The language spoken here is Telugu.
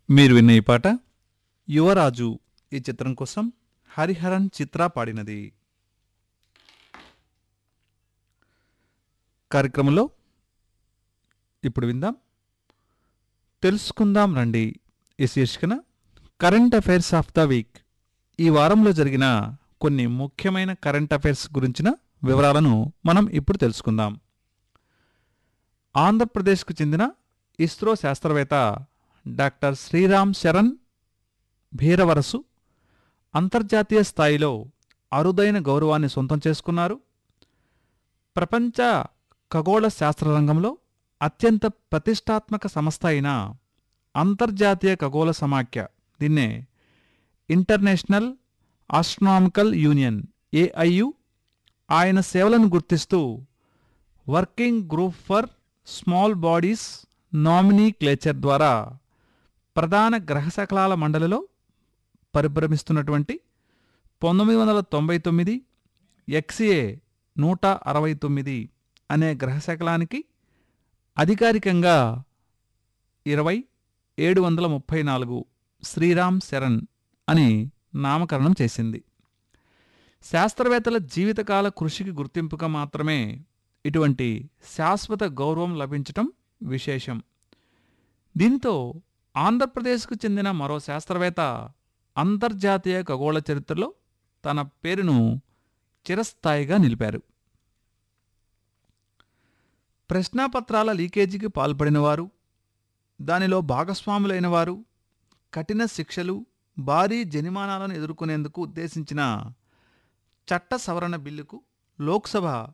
మీరు విన్న ఈ పాట యువరాజు ఈ చిత్రం కోసం హరిహరన్ చిత్ర పాడినది కార్యక్రమంలో ఇప్పుడు విందాం తెలుసుకుందాం రండి ఈ శీర్షికన current affairs of the week ఈ వారంలో జరిగిన కొన్ని ముఖ్యమైన కరెంట్ అఫైర్స్ గురించిన వివరాలను మనం ఇప్పుడు తెలుసుకుందాం ఆంధ్రప్రదేశ్కు చెందిన ఇస్రో శాస్త్రవేత్త డాక్టర్ శ్రీరామ్ శరణ్ భీరవరసు అంతర్జాతీయ స్థాయిలో అరుదైన గౌరవాన్ని సొంతం చేసుకున్నారు ప్రపంచ ఖగోళ శాస్త్ర రంగంలో అత్యంత ప్రతిష్టాత్మక సంస్థ అయిన అంతర్జాతీయ ఖగోళ సమాఖ్య దీన్నే ఇంటర్నేషనల్ ఆస్ట్రనామికల్ యూనియన్ ఏఐయు ఆయన సేవలను గుర్తిస్తూ working group for small bodies nomenclature ద్వారా ప్రధాన గ్రహశకలాల మండలిలో పరిభ్రమిస్తున్నటువంటి పంతొమ్మిది వందల తొంభై తొమ్మిది ఎక్స్ఏ నూట అరవై తొమ్మిది అనే గ్రహశకలానికి అధికారికంగా ఇరవై ఏడు వందల ముప్పై నాలుగు శ్రీరామ్ శరణ్ అని నామకరణం చేసింది శాస్త్రవేత్తల జీవితకాల కృషికి గుర్తింపుగా మాత్రమే ఇటువంటి శాశ్వత గౌరవం లభించటం విశేషం దీంతో ఆంధ్రప్రదేశ్కు చెందిన మరో శాస్త్రవేత్త అంతర్జాతీయ ఖగోళ చరిత్రలో తన పేరును చిరస్థాయిగా నిలిపారు ప్రశ్నాపత్రాల లీకేజీకి పాల్పడినవారు దానిలో భాగస్వాములైన వారు కఠిన శిక్షలు భారీ జరిమానాలను ఎదుర్కొనేందుకు ఉద్దేశించిన చట్ట సవరణ బిల్లుకు లోక్సభ